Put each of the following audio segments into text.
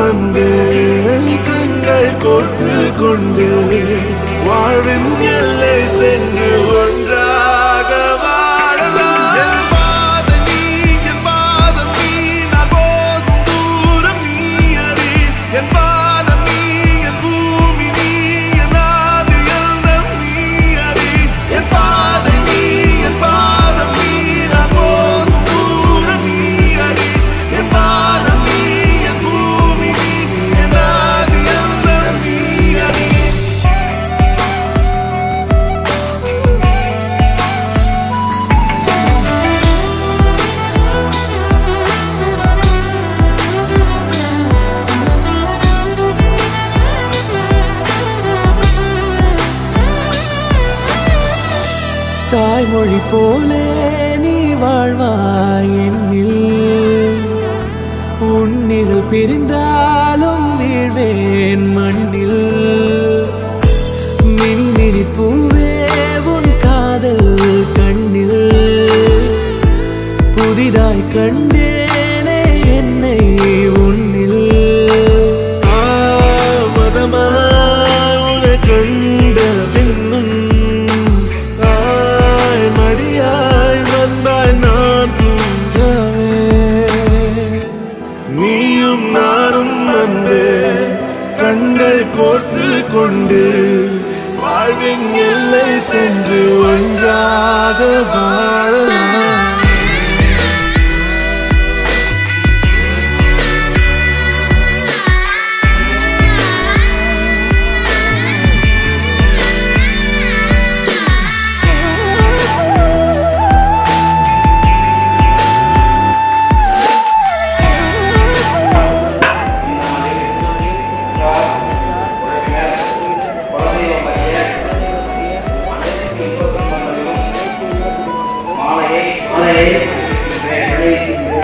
வந்து கண்கள் கோர்த்து கொண்டு வாழ்வின் எல்லை சென்று ஒன்றாக வாழலாம் என் பாதம் நீ, என் பாதம் நீ, நான் போகும் தூரம் நீ அறி. என் பாதம் நீ, என் பூமி நீ, என் ஆதி எல்லாம் நீ அறி. என் பாதை நீ, என் பாதம் நீ, நான் போகும் தூரம் நீ அறி. என் பாதம் நீ, என் பூமி நீ, என் ஆதி எல்லாம் நீ அறி. தாய்மொழி போலே நீ வாழ்வாய் என்னில் உன்னிகள் பிரிந்தாலும் வீழ்வேன் மண்ணில் மின்மினி பூவே உன் காதல் கண்ணில் புதிதாய் கண்டேனே என்னை உன்னில் தாமதமாய் உன்னை கண்ட பின்னும் தாய் மடியாய் வந்தாய் நான் தூங்கவே நீயும் நானும் அன்பே கண்கள் கோர்த்து கொண்டு வாழ்வின் எல்லை சென்று ஒன்றாக வாழலாம் மாலையை மாலையை விளைவிக்கின்றேன்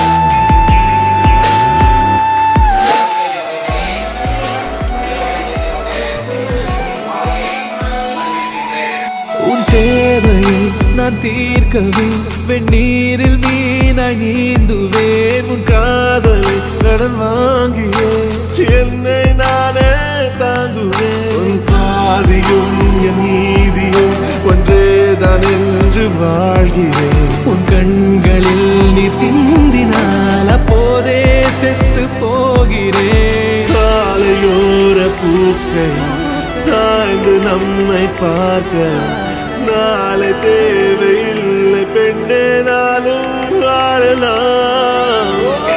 உன் தேவையை நான் தீர்க்கவே வெந்நீரில் மீனாய் நீந்துவேன் உன் காதலை கடன் வாங்கியே என்னை நானே தாங்குவேன் உன் பாதியும் என் நீதியும் ஒன்றேதான் என்று வாழ்கிறேன் உன் கண்களில் நீர் சிந்தினால் அப்போதே செத்து போகிறேன் சாலையோர பூக்கள் சாய்ந்து நம்மை பார்க்க நாளை தேவையில்லை பெண்ணே நாளும் வாழலாம்